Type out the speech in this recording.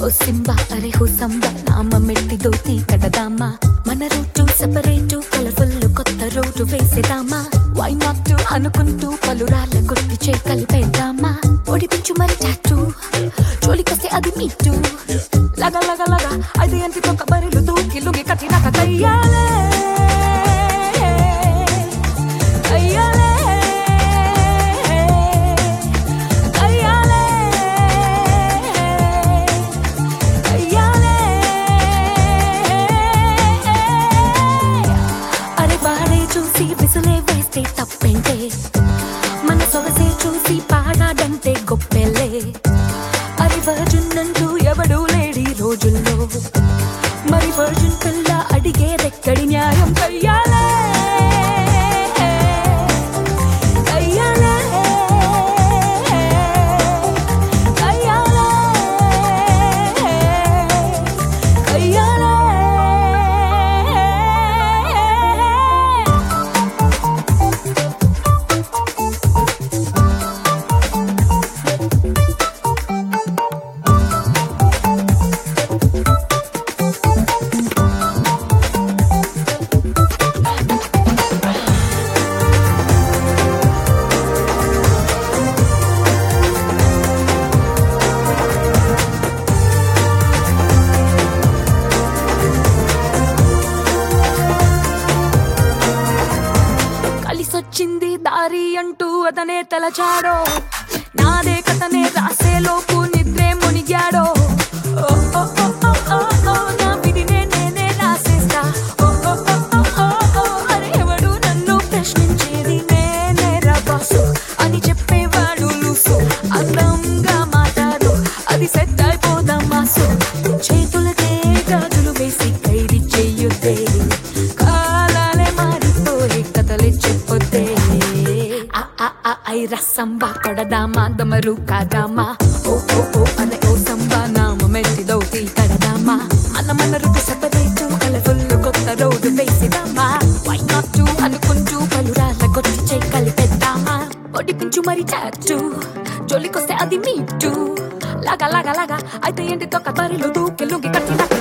ఓ Simba అరే హో సంబ నామ మెట్టి దోతి కడదామా మన రూటు సెపరేటు కలర్ఫుల్ కొత్త రోడ్డు వేసేదామా వై నాట్ అనుకుంటూ పలురాళ్ళ కొట్టి చే కలిపేద్దామా ఒడిపించు మరి టాటూ జోలికొస్తే అది మీటు లగ లగ లగ అది ఎంటితో కబరిలు దూకి లుగి కట్టినాక కయ్యాలే కయ్యాలే కయ్యాలే కయ్యాలే అరే వాడే చూసి విసులే వేస్తే తప్పేంటే మన సొగసే చూసి పాడాడంటే గొప్పెలే అరే వర్జున్ అంటూ ఎవడూ లేడి రోజుల్లో మరి వర్జున్ పిల్ల అడిగేదెక్కడి న్యాయం కయ్యాలే కయ్యాలే కయ్యాలే కయ్యాలే కలిసొచ్చింది దారి అంటూ అతనే తలచాడో నాదే కథనే రాసే లోపు నిద్రే మునిగాడో ఓ, ఓ, ఓ, ఓ, ఓ, ఓ, నా విధినే నేనే రాసేస్తా ఓ, ఓ, ఓ, ఓ, ఓ, ఓ, అరే ఎవడు నన్ను ప్రశ్నించేది నేనే రా బాసు అని చెప్పేవాడు లూసు అందంగా మాట్లాడు అది సెట్ అయిపోదాం మాసు చేతులకే గాజులు వేసి ఖైరీ చెయ్యొద్దే కాలాలే మారిపోయి కథలే చెప్పొద్దే ఆ ఆ ఆ ఐ రసంబా కొడదామా దమరు కాదామా ఓ ఓ ఓ అనే ఓ సంబా నామ మెట్టి దౌతి కడదామా మన మన రుకు సెపరేటు కలర్ఫుల్ కొత్త రోడ్డు వేసిదామా వై నాట్ అనుకుంటూ పలురాళ్ళ కొట్టి చేయి కలిపేద్దామా ఒడిపించు మరి చాటు జోలికొస్తే అది మీటు లాగా లాగా లాగా అయితే ఏంటి తొక్క బరిలో దూకి లుంగి కట్టిన